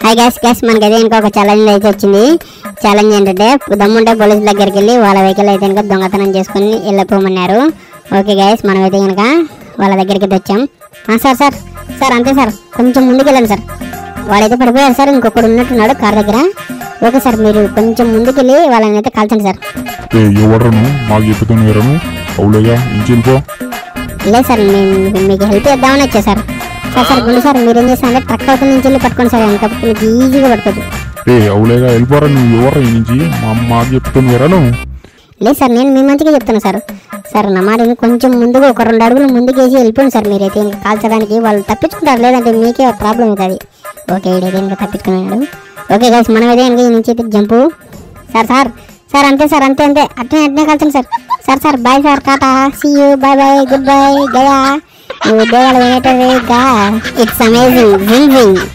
hi gas gas మనకి అయితే ఇంకొక ఛాలెంజ్ అయితే వచ్చింది ఛాలెంజ్ ఏంటంటే దమ్ముంటే పోలీస్ దగ్గరికి వెళ్ళి వాళ్ళ వెహికల్ అయితే కనుక దొంగతనం చేసుకుని వెళ్ళిపోమన్నారు ఓకే గ్యాస్ మనం అయితే కనుక వాళ్ళ దగ్గరికి అయితే వచ్చాం ఆ, సార్ సార్ సార్ అంతే సార్ కొంచెం ముందుకు వెళ్ళండి సార్ వాడైతే పడిపోయారు సార్ ఇంకొకడు ఉన్నట్టున్నాడు కార్ దగ్గర ఓకే సార్ మీరు కొంచెం ముందుకెళ్ళి వాళ్ళని అయితే కాల్చండి సార్ ఏ ఎవడను మాకు చెప్పుతాను ఎరను అవులయ్యా ఇంజిన్ పో లేదు సార్ నేను మీకు హెల్ప్ చేద్దామని వచ్చా సార్ సార్ సార్ గుండు సార్ మీరు ఏం చేస్తారంటే ట్రక్ అవుతుంది నుంచి వెళ్ళి పట్టుకోండి సార్ వెనక మీకు ఈజీగా పట్టుకోవచ్చు ఏ అవులేగా వెళ్ళిపోరా నువ్వు ఎవరు ఈ నుంచి మా మాకు చెప్తాను ఎరను లేదు సార్ నేను మీ మంచిగా చెప్తాను సార్ సార్ నా మాట విని కొంచెం ముందుగా ఒక రెండు అడుగులు ముందుకు వేసి వెళ్ళిపోండి సార్ మీరైతే ఇంకా కాల్చడానికి వాళ్ళు తప్పించుకుంటారు లేదంటే మీకే ప్రాబ్లం అవుతుంది ఓకే ఇదైతే ఇంకా తప్పించుకున్నాడు ఓకే గైస్ మనం అయితే ఇంకా ఈ నుంచి అయితే జంపు సార్ సార్ సార్ అంతే సార్ అంతే అంతే అట్నే అట్నే కాల్చండి sir sir sir bye sir tata see you bye bye good bye గయా నువ్వు ఉద్యోగాలు వినేటది గా ఇట్స్ అమేజింగ్ జింగ్ జింగ్